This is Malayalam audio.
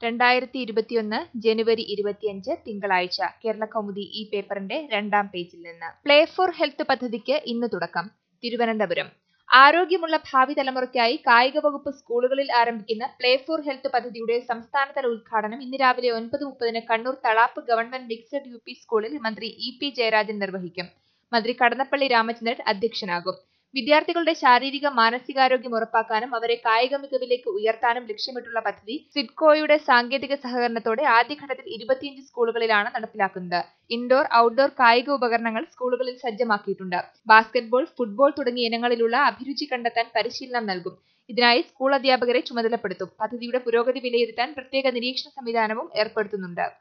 രണ്ടായിരത്തി ഇരുപത്തിയൊന്ന് ജനുവരി ഇരുപത്തിയഞ്ച് തിങ്കളാഴ്ച കേരളകൗമുദി ഈ പേപ്പറിന്റെ രണ്ടാം പേജിൽ നിന്ന് പ്ലേ ഫോർ ഹെൽത്ത് പദ്ധതിക്ക് ഇന്ന് തുടക്കം തിരുവനന്തപുരം ആരോഗ്യമുള്ള ഭാവി തലമുറയ്ക്കായി കായിക വകുപ്പ് സ്കൂളുകളിൽ ആരംഭിക്കുന്ന പ്ലേ ഫോർ ഹെൽത്ത് പദ്ധതിയുടെ സംസ്ഥാനതല ഉദ്ഘാടനം ഇന്ന് രാവിലെ ഒൻപത് മുപ്പതിന് Kannur Thalap government mixed U P സ്കൂളിൽ മന്ത്രി ഇ പി ജയരാജൻ നിർവഹിക്കും മന്ത്രി കടന്നപ്പള്ളി രാമചന്ദ്രൻ അധ്യക്ഷനാകും വിദ്യാർത്ഥികളുടെ ശാരീരിക മാനസികാരോഗ്യം ഉറപ്പാക്കാനും അവരെ കായിക മികവിലേക്ക് ഉയർത്താനും ലക്ഷ്യമിട്ടുള്ള പദ്ധതി സിഡ്കോയുടെ സാങ്കേതിക സഹകരണത്തോടെ ആദ്യഘട്ടത്തിൽ ഇരുപത്തിയഞ്ച് സ്കൂളുകളിലാണ് നടപ്പിലാക്കുന്നത് ഇൻഡോർ ഔട്ട്ഡോർ കായിക ഉപകരണങ്ങൾ സ്കൂളുകളിൽ സജ്ജമാക്കിയിട്ടുണ്ട് ബാസ്കറ്റ്ബോൾ ഫുട്ബോൾ തുടങ്ങിയ ഇനങ്ങളിലുള്ള അഭിരുചി കണ്ടെത്താൻ പരിശീലനം നൽകും ഇതിനായി സ്കൂൾ അധ്യാപകരെ ചുമതലപ്പെടുത്തും പദ്ധതിയുടെ പുരോഗതി വിലയിരുത്താൻ പ്രത്യേക നിരീക്ഷണ സംവിധാനവും ഏർപ്പെടുത്തുന്നുണ്ട്